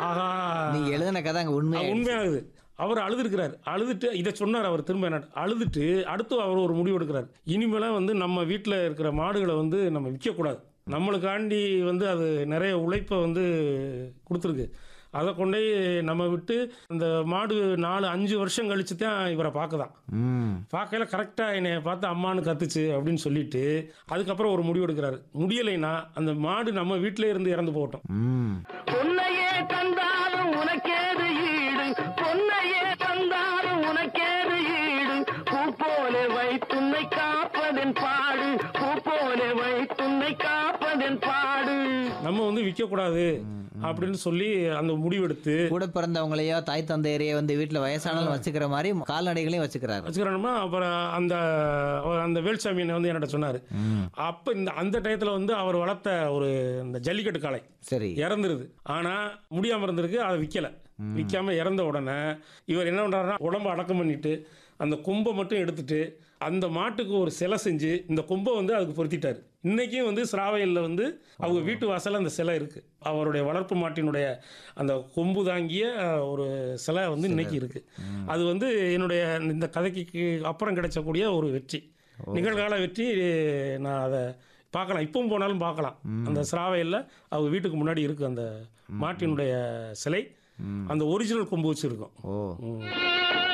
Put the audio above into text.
ஆஹா நீங்க எழுதின கதை அங்க உண்மை அது உண்மையாகுது அவர் அழுதுருக்கிறார் அழுதுட்டு இதை சொன்னார் அவர் திரும்ப என்ன அழுதுட்டு அடுத்து அவர் ஒரு முடிவு எடுக்கிறார் இனிமேலாம் வந்து நம்ம வீட்டில் இருக்கிற மாடுகளை வந்து நம்ம விற்கக்கூடாது நம்மளுக்காண்டி வந்து அது நிறைய உழைப்பை வந்து கொடுத்துருக்கு அதை கொண்டு போய் நம்ம விட்டு அந்த மாடு நாலு அஞ்சு வருஷம் கழிச்சு தான் இவரை பார்க்குதான் ம் பார்க்கல கரெக்டாக என்னை பார்த்து அம்மானு கத்துச்சு அப்படின்னு சொல்லிட்டு அதுக்கப்புறம் ஒரு முடிவு எடுக்கிறாரு முடியலைன்னா அந்த மாடு நம்ம வீட்டிலே இருந்து இறந்து போகட்டும் ம் பொன்னையே தந்தாலும் உனக்கேது ஈடு பொன்னையே தந்தாலும் உனக்கேது ஈடு பூ போல வைத்துன்னை காப்பதன் பாடு பூ போல வைத்துன்னை காப்பதன் பாடு நம்ம வந்து விற்கக்கூடாது அப்படின்னு சொல்லி அந்த முடிவெடுத்து கூட பிறந்தவங்களையோ தாய் தந்தையரையோ வந்து வீட்டுல வயசானாலும் வச்சுக்கிற மாதிரி கால்நடைகளையும் வச்சுக்கிறாரு வச்சுக்கிறோமா அப்புறம் அந்த அந்த வேல்சாமி வந்து என்கிட்ட சொன்னார் ம் அப்போ இந்த அந்த டயத்தில் வந்து அவர் வளர்த்த ஒரு இந்த ஜல்லிக்கட்டு காளை சரி இறந்துருது ஆனால் முடியாமல் இருந்திருக்கு அதை விற்கலை விற்காம இறந்த உடனே இவர் என்ன பண்ணுறாருன்னா உடம்ப அடக்கம் பண்ணிட்டு அந்த கொம்பை மட்டும் எடுத்துட்டு அந்த மாட்டுக்கு ஒரு சிலை செஞ்சு இந்த கொம்பை வந்து அதுக்கு பொருத்திட்டார் இன்னைக்கும் வந்து சிராவையில் வந்து அவங்க வீட்டு வாசல்ல அந்த சிலை இருக்கு அவருடைய வளர்ப்பு மாட்டினுடைய அந்த கொம்பு தாங்கிய அஹ், ஒரு சிலை வந்து இன்னைக்கு இருக்கு அது வந்து என்னுடைய இந்த கதைக்கு அப்புறம் கிடைச்சக்கூடிய ஒரு வெற்றி நிகழ்கால வெற்றி நான் அதை பார்க்கலாம் இப்பவும் போனாலும் பார்க்கலாம் அந்த சிராவையில் அவங்க வீட்டுக்கு முன்னாடி இருக்கு அந்த மாட்டினுடைய சிலை அந்த ஒரிஜினல் கொம்பு வச்சிருக்கோம் ஓ ம்.